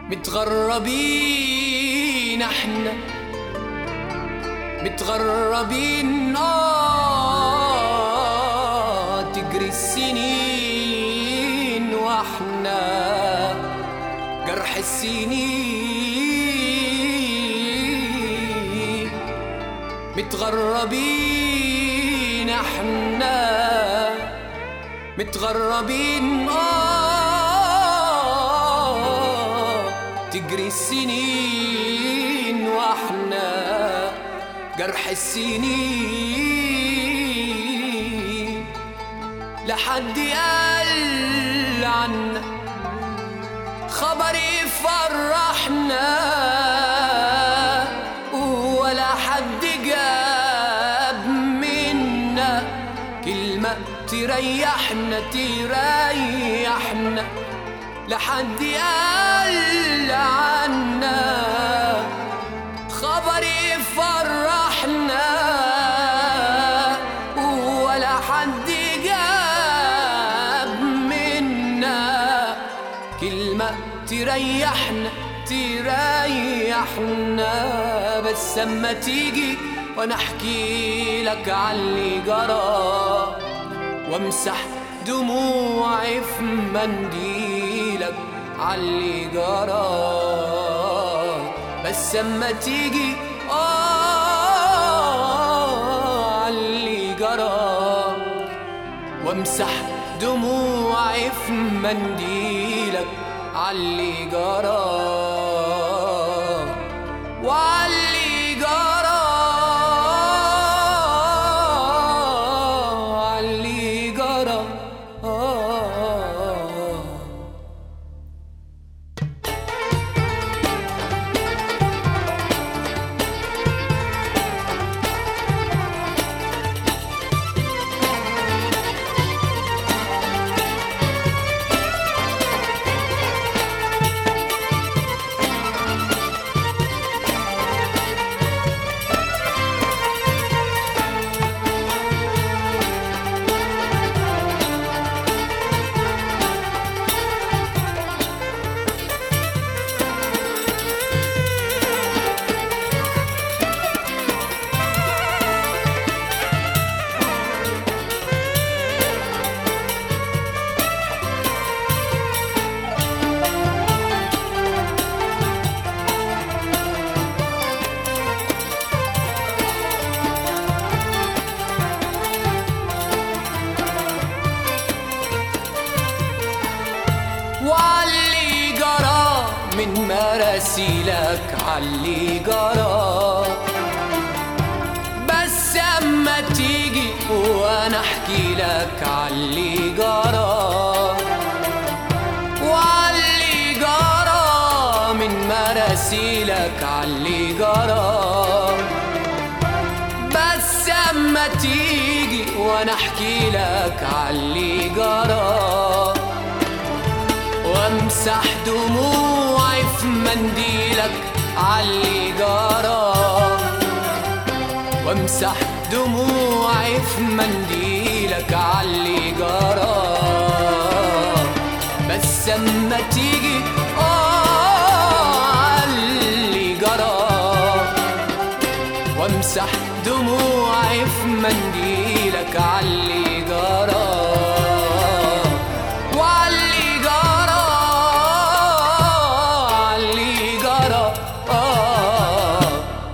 متغربين احنا متغربين آه تجري السنين واحنا جرح السنين متغربين احنا متغربين آه تجري السنين واحنا جرح السنين لحد قال عنا خبر يفرحنا ولا حد جاب منا كلمة تريحنا تريحنا لحد قال عنا خبر يفرحنا ولا حد جاب منا كلمة تريحنا تريحنا بس اما تيجي وانا احكي لك عاللي جرى وامسح دموعي في منديلك عاللي جرى بس اما تيجي اه عاللي جرى وامسح دموعي في منديلك عاللي جرى وعاللي جرى عاللي جرى آه وعلي جرى من مراسيلك علي جرى بس اما تيجي وانا احكي لك علي جرى وعلي جرى من مراسيلك علي جرى بس اما تيجي وانا احكي لك علي جرى وامسح دموعي في منديلك علي جرى وامسح دموعي في منديلك علي جرى بس اما تيجي اه علي جرى وامسح دموعي في منديلك علي جرى وعلي جرى علي جرى آه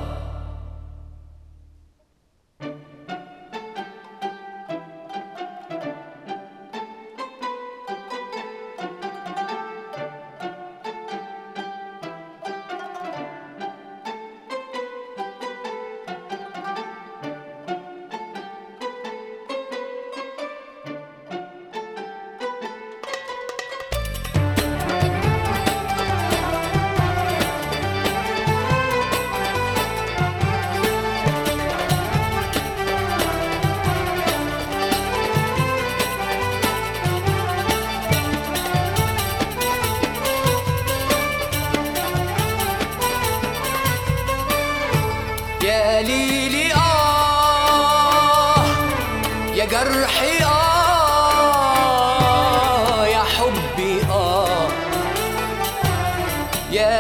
يا ليلي آه يا جرحي آه يا حبي آه يا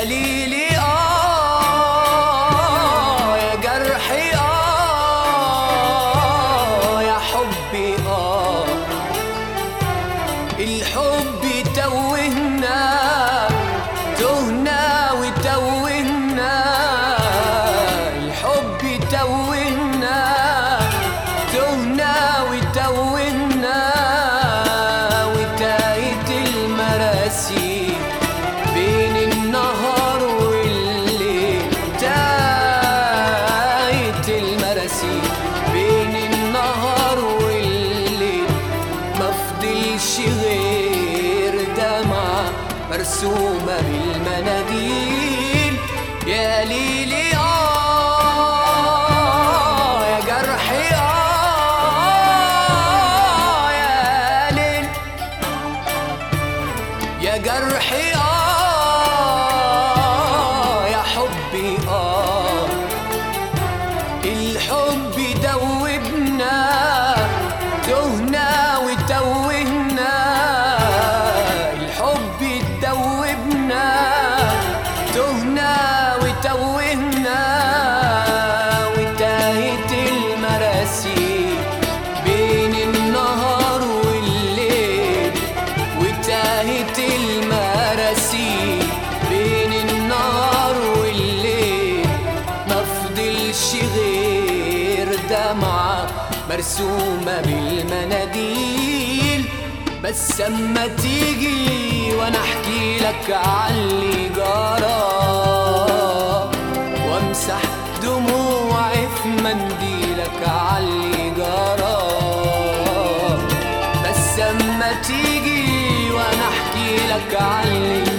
مرسومة بالمناديل يا ليلي آه يا جرحي آه يا ليل يا جرحي آه يا حبي آه الحب دوبنا تهنا وتوهنا الحب دوبنا تهنا وتوهنا وتاهت المراسي بين النهار والليل وتاهت المراسي بين النهار والليل مفضلش غير دمعة مرسومة بالمناديل بس اما تيجي وانا احكي لك عاللي جرى وامسح دموعي في منديلك عاللي جرى بس اما تيجي وانا احكي لك عاللي